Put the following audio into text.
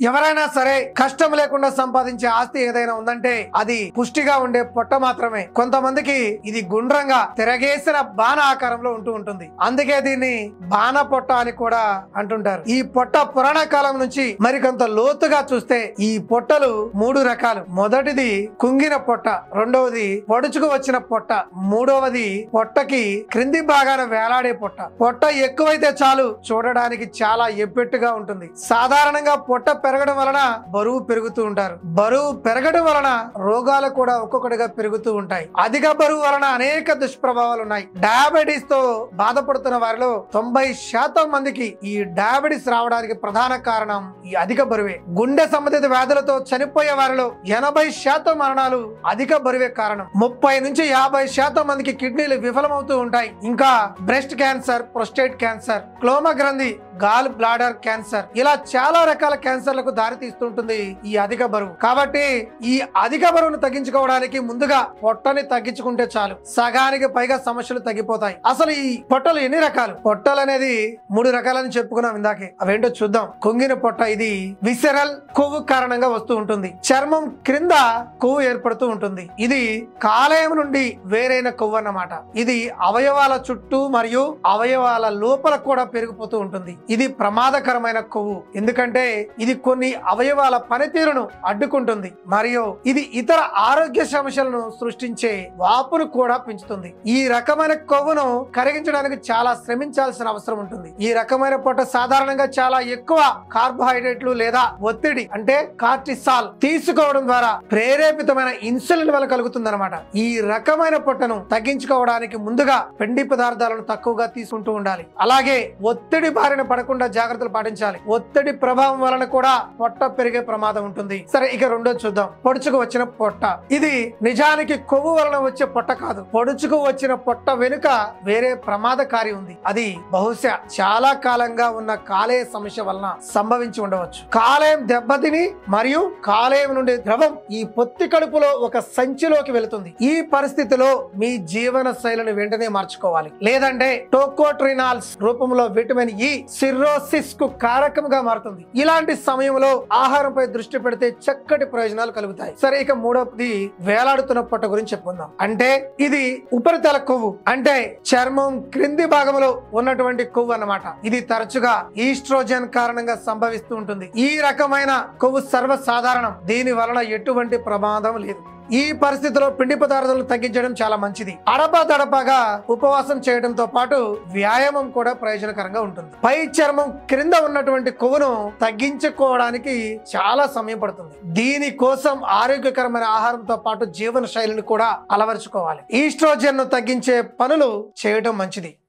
ఎవరైనా సరే కష్టం లేకుండా సంపాదించే ఆస్తి ఏదైనా ఉందంటే అది పుష్టిగా ఉండే పొట్ట మాత్రమే కొంతమందికి ఇది గుండ్రంగా తిరగేసిన బాణ ఆకారంలో ఉంటూ ఉంటుంది అందుకే దీన్ని బాణ పొట్ట అని కూడా అంటుంటారు ఈ పొట్ట పురాణ కాలం నుంచి మరికొంత లోతుగా చూస్తే ఈ పొట్టలు మూడు రకాలు మొదటిది కుంగిన పొట్ట రెండవది పొడుచుకు వచ్చిన పొట్ట మూడవది పొట్టకి క్రింది భాగాన వేలాడే పొట్ట పొట్ట ఎక్కువైతే చాలు చూడడానికి చాలా ఎబ్బెట్టుగా ఉంటుంది సాధారణంగా పొట్ట పెరగడం వలన బరువు పెరుగుతూ ఉంటారు బరువు పెరగడం వలన రోగాలు కూడా ఒక్కొక్కటిగా పెరుగుతూ ఉంటాయి అధిక బరువు వలన అనేక దుష్ప్రభావాలు ఉన్నాయి డయాబెటీస్ తో బాధపడుతున్న వారిలో తొంభై శాతం మందికి ఈ డయాబెటీస్ రావడానికి ప్రధాన కారణం ఈ అధిక బరువే గుండె సంబంధిత వ్యాధులతో చనిపోయే వారిలో ఎనభై శాతం మరణాలు అధిక బరువే కారణం ముప్పై నుంచి యాభై శాతం మందికి కిడ్నీలు విఫలమవుతూ ఉంటాయి ఇంకా బ్రెస్ట్ క్యాన్సర్ ప్రొస్టేట్ క్యాన్సర్ క్లోమ గ్రంథి గాల్ బ్లాడర్ క్యాన్సర్ ఇలా చాలా రకాల క్యాన్సర్లకు దారి తీస్తుంటుంది ఈ అధిక బరువు కాబట్టి ఈ అధిక బరువును తగ్గించుకోవడానికి ముందుగా పొట్టని తగ్గించుకుంటే చాలు సగానికి పైగా సమస్యలు తగ్గిపోతాయి అసలు ఈ పొట్టలు ఎన్ని రకాలు పొట్టలు అనేది మూడు రకాలని చెప్పుకున్నాం ఇందాకే అవేంటో చూద్దాం కొంగిన పొట్ట ఇది విసరల్ కొవ్వు కారణంగా వస్తూ ఉంటుంది చర్మం క్రింద కొవ్వు ఏర్పడుతూ ఉంటుంది ఇది కాలేయం నుండి వేరైన కొవ్వు అన్నమాట ఇది అవయవాల చుట్టూ మరియు అవయవాల లోపల కూడా పెరిగిపోతూ ఉంటుంది ఇది ప్రమాదకరమైన కొవ్వు ఎందుకంటే ఇది కొన్ని అవయవాల పనితీరును అడ్డుకుంటుంది మరియు ఇది ఇతర ఆరోగ్య సమస్యలను సృష్టించే వాపును కూడా పెంచుతుంది ఈ రకమైన కొవ్వును కరిగించడానికి చాలా శ్రమించాల్సిన అవసరం ఉంటుంది ఈ రకమైన పొట్ట సాధారణంగా చాలా ఎక్కువ కార్బోహైడ్రేట్లు లేదా ఒత్తిడి అంటే కార్టిసాల్ తీసుకోవడం ద్వారా ప్రేరేపితమైన ఇన్సులిన్ వల్ల కలుగుతుంది అనమాట ఈ రకమైన పొట్టను తగ్గించుకోవడానికి ముందుగా పిండి పదార్థాలను తక్కువగా తీసుకుంటూ ఉండాలి అలాగే ఒత్తిడి బారిన పడకుండా జాగ్రత్తలు పాటించాలి ఒత్తిడి ప్రభావం వలన కూడా పొట్ట పెరిగే ప్రమాదం ఉంటుంది సరే ఇక రెండో చూద్దాం పొడుచుకు వచ్చిన పొట్ట ఇది నిజానికి కొవ్వు వలన వచ్చే పొట్ట కాదు పొడుచుకు వచ్చిన పొట్ట వెనుక వేరే ప్రమాదకారి ఉంది అది బహుశా చాలా కాలంగా ఉన్న కాలేయ సమస్య వలన సంభవించి ఉండవచ్చు కాలేయం దెబ్బతిని మరియు కాలేయం నుండి ద్రవం ఈ పొత్తి కడుపులో ఒక సంచిలోకి వెళుతుంది ఈ పరిస్థితిలో మీ జీవన శైలిని వెంటనే మార్చుకోవాలి లేదంటే టోకోట్రినాల్స్ రూపంలో విటమిన్ ఈ సిర్రోసిస్ కు కారకంగా మారుతుంది ఇలాంటి సమయంలో ఆహారంపై దృష్టి పెడితే చక్కటి ప్రయోజనాలు కలుగుతాయి సరే ఇక మూడవది వేలాడుతున్న పొట్ట గురించి చెప్పుకుందాం అంటే ఇది ఉపరితల కొవ్వు అంటే చర్మం క్రింది భాగంలో ఉన్నటువంటి కొవ్వు అన్నమాట ఇది తరచుగా ఈస్ట్రోజన్ కారణంగా సంభవిస్తూ ఉంటుంది ఈ రకమైన కొవ్వు సర్వసాధారణం దీని వలన ఎటువంటి ప్రమాదం లేదు ఈ పరిస్థితిలో పిండి పదార్థాలను తగ్గించడం చాలా మంచిది అడపా దడపాగా ఉపవాసం చేయడంతో పాటు వ్యాయామం కూడా ప్రయోజనకరంగా ఉంటుంది పై చర్మం క్రింద ఉన్నటువంటి కొవ్వును తగ్గించుకోవడానికి చాలా సమయం పడుతుంది దీని కోసం ఆరోగ్యకరమైన ఆహారంతో పాటు జీవన శైలిని కూడా అలవరుచుకోవాలి ఈస్ట్రోజన్ ను తగ్గించే పనులు చేయడం మంచిది